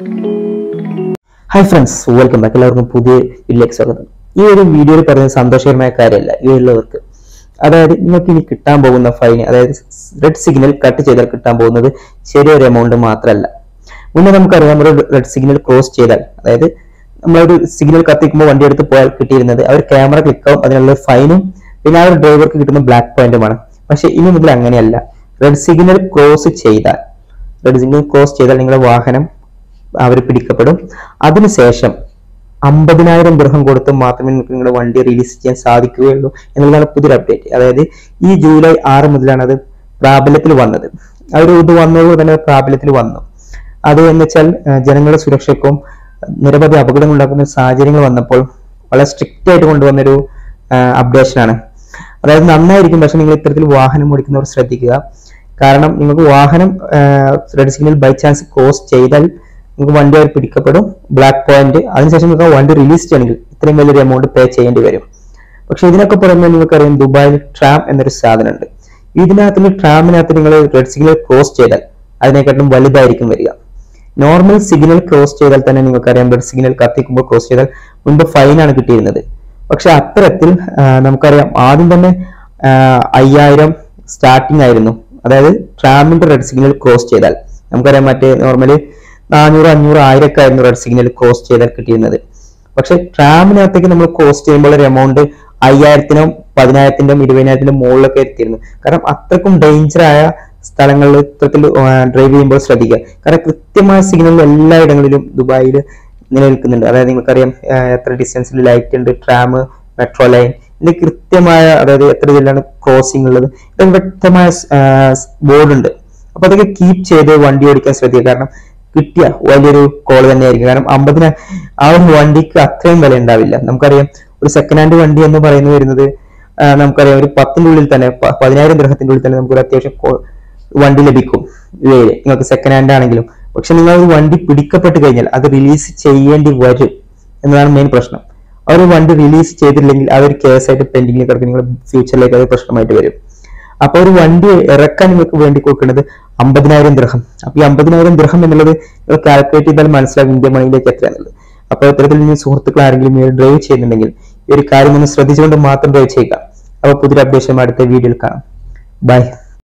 hi friends welcome back എല്ലാവർക്കും പുതിയ വീഡിയോയിലേക്ക് സ്വാഗതം ഈ ഒരു വീഡിയോയിൽ പറയുന്നത് സന്തോഷകരമായ കാര്യമല്ല ഇവരുള്ളവർക്ക് അതായത് നിങ്ങൾക്ക് ഇനി കിട്ടാൻ പോകുന്ന ഫൈൻ അതായത് റെഡ് സിഗ്നൽ കട്ട് ചെയ്താൽ കിട്ടാൻ പോകുന്നത് ചെറിയൊരു എമൗണ്ട് മാത്രമല്ല മുന്നേ നമുക്കറിയാം ഒരു റെഡ് സിഗ്നൽ ക്രോസ് ചെയ്താൽ അതായത് നമ്മളൊരു സിഗ്നൽ കത്തിക്കുമ്പോൾ വണ്ടി എടുത്ത് പോയാൽ കിട്ടിയിരുന്നത് അവർ ക്യാമറ ക്ലിക്കാവും അതിനുള്ള ഫൈനും പിന്നെ ആ ഒരു ഡ്രൈവർക്ക് കിട്ടുന്ന ബ്ലാക്ക് പോയിന്റുമാണ് പക്ഷെ ഇനി മുതൽ അങ്ങനെയല്ല റെഡ് സിഗ്നൽ ക്രോസ് ചെയ്താൽ റെഡ് സിഗ്നൽ ക്രോസ് ചെയ്താൽ നിങ്ങളുടെ വാഹനം അവർ പിടിക്കപ്പെടും അതിനുശേഷം അമ്പതിനായിരം ദൃഹം കൊടുത്ത് മാത്രമേ നിങ്ങൾക്ക് നിങ്ങളുടെ വണ്ടി റിലീസ് ചെയ്യാൻ സാധിക്കുകയുള്ളൂ എന്നുള്ളതാണ് പുതിയൊരു അപ്ഡേറ്റ് അതായത് ഈ ജൂലൈ ആറ് മുതലാണ് അത് പ്രാബല്യത്തിൽ വന്നത് ആ ഒരു ഇത് വന്നതോട് തന്നെ പ്രാബല്യത്തിൽ വന്നു അത് എന്ന് വെച്ചാൽ ആ, ജനങ്ങളുടെ സുരക്ഷയ്ക്കും നിരവധി അപകടങ്ങൾ ഉണ്ടാക്കുന്ന സാഹചര്യങ്ങൾ വന്നപ്പോൾ വളരെ സ്ട്രിക്റ്റ് ആയിട്ട് കൊണ്ടുവന്നൊരു അപ്ഡേഷൻ ആണ് അതായത് നന്നായിരിക്കും പക്ഷെ നിങ്ങൾ ഇത്തരത്തിൽ വാഹനം ഓടിക്കുന്നവർ ശ്രദ്ധിക്കുക കാരണം നിങ്ങൾക്ക് വാഹനം red signal by chance cross ചെയ്താൽ നിങ്ങൾക്ക് വണ്ടി അവർ പിടിക്കപ്പെടും ബ്ലാക്ക് പോയിന്റ് അതിനുശേഷം നിങ്ങൾക്ക് ആ വണ്ടി റിലീസ് ചെയ്യണമെങ്കിൽ ഇത്രയും വലിയൊരു എമൗണ്ട് പേ ചെയ്യേണ്ടി വരും പക്ഷെ ഇതിനൊക്കെ പുറമെ നിങ്ങൾക്കറിയാം ദുബായിൽ ട്രാം എന്നൊരു സാധനമുണ്ട് ഇതിനകത്ത് ട്രാമിനകത്ത് നിങ്ങൾ റെഡ് സിഗ്നൽ ക്രോസ് ചെയ്താൽ അതിനെക്കാട്ടും വലുതായിരിക്കും വരിക നോർമൽ സിഗ്നൽ ക്രോസ് ചെയ്താൽ തന്നെ നിങ്ങൾക്കറിയാം റെഡ് സിഗ്നൽ കത്തിക്കുമ്പോൾ ക്രോസ് ചെയ്താൽ മുൻപ് ഫൈനാണ് കിട്ടിയിരുന്നത് പക്ഷെ അത്തരത്തിൽ ആ, നമുക്കറിയാം ആദ്യം തന്നെ ആ, അയ്യായിരം സ്റ്റാർട്ടിംഗ് ആയിരുന്നു അതായത് ട്രാമിന്റെ റെഡ് സിഗ്നൽ ക്രോസ് ചെയ്താൽ നമുക്കറിയാം മറ്റേ നോർമലി നാനൂറ് അഞ്ഞൂറ് ആയിരം ഒക്കെ ആയിരുന്നു റെഡ് സിഗ്നൽ ക്രോസ് ചെയ്താൽ കിട്ടിയിരുന്നത് പക്ഷെ ട്രാമിനകത്തേക്ക് നമ്മൾ ക്രോസ് ചെയ്യുമ്പോൾ ഒരു എമൗണ്ട് അയ്യായിരത്തിനും പതിനായിരത്തിനും ഇരുപതിനായിരത്തിനും മുകളിലൊക്കെ എത്തിയിരുന്നു കാരണം അത്രക്കും ഡേഞ്ചർ ആയ സ്ഥലങ്ങളിൽ ഇത്തരത്തിൽ ഡ്രൈവ് ചെയ്യുമ്പോൾ ശ്രദ്ധിക്കുക കാരണം കൃത്യമായ സിഗ്നൽ എല്ലായിടങ്ങളിലും ദുബായിൽ നിലനിൽക്കുന്നുണ്ട് അതായത് നിങ്ങൾക്കറിയാം ആ, എത്ര ഡിസ്റ്റൻസിൽ ലൈറ്റ് ഉണ്ട് ട്രാം മെട്രോ ലൈൻ ഇതിന്റെ കൃത്യമായ അതായത് എത്ര ജില്ലാണ് ക്രോസിംഗ് ഉള്ളത് ഇതിന് വ്യക്തമായ ബോർഡ് ഉണ്ട് അപ്പൊ അതൊക്കെ കീപ്പ് ചെയ്ത് വണ്ടി ഓടിക്കാൻ ശ്രദ്ധിക്കുക കാരണം കിട്ടിയ വലിയൊരു കോൾ തന്നെയായിരിക്കും കാരണം അമ്പതിന് ആ ഒരു വണ്ടിക്ക് അത്രയും വില ഉണ്ടാവില്ല നമുക്കറിയാം ഒരു സെക്കൻഡ് ഹാൻഡ് വണ്ടി എന്ന് പറയുന്നത് വരുന്നത് ആ, നമുക്കറിയാം ഒരു പത്തിന്റെ ഉള്ളിൽ തന്നെ പ- പതിനായിരം ഗ്രഹത്തിന്റെ ഉള്ളിൽ തന്നെ നമുക്ക് ഒരു അത്യാവശ്യം കോ- വണ്ടി ലഭിക്കും ഇവയില് നിങ്ങൾക്ക് സെക്കൻഡ് ഹാൻഡ് ആണെങ്കിലും പക്ഷെ നിങ്ങൾ ഒരു വണ്ടി പിടിക്കപ്പെട്ട് കഴിഞ്ഞാൽ അത് റിലീസ് ചെയ്യേണ്ടി വരും എന്നതാണ് മെയിൻ പ്രശ്നം ആ ഒരു വണ്ടി റിലീസ് ചെയ്തില്ലെങ്കിൽ ആ ഒരു കേസായിട്ട് പെൻഡിങ്ങിൽ കിടക്കും നിങ്ങൾ ഫ്യൂച്ചറിലേക്ക് അത് പ്രശ്നമായിട്ട് വരും അപ്പൊ ഒരു വണ്ടി ഇറക്കാൻ നിങ്ങൾക്ക് വേണ്ടി കൊടുക്കുന്നത് അമ്പതിനായിരം ദ്രഹം അപ്പൊ ഈ അമ്പതിനായിരം ദ്രഹം എന്നുള്ളത് നിങ്ങൾ കാൽക്കുലേറ്റ് ചെയ്താൽ മനസ്സിലാകും ഇന്ത്യ മണിയിലേക്ക് എത്രയാണുള്ളത് അപ്പൊ ഇത്തരത്തിൽ ഇനി സുഹൃത്തുക്കൾ ആരെങ്കിലും ഈ ഡ്രൈവ് ചെയ്യുന്നുണ്ടെങ്കിൽ ഈ ഒരു കാര്യം ഒന്ന് ശ്രദ്ധിച്ചുകൊണ്ട് മാത്രം ഡ്രൈവ് ചെയ്യുക അപ്പൊ പുതിയൊരു അപ്ഡേഷൻ അടുത്ത വീഡിയോയിൽ കാണാം ബൈ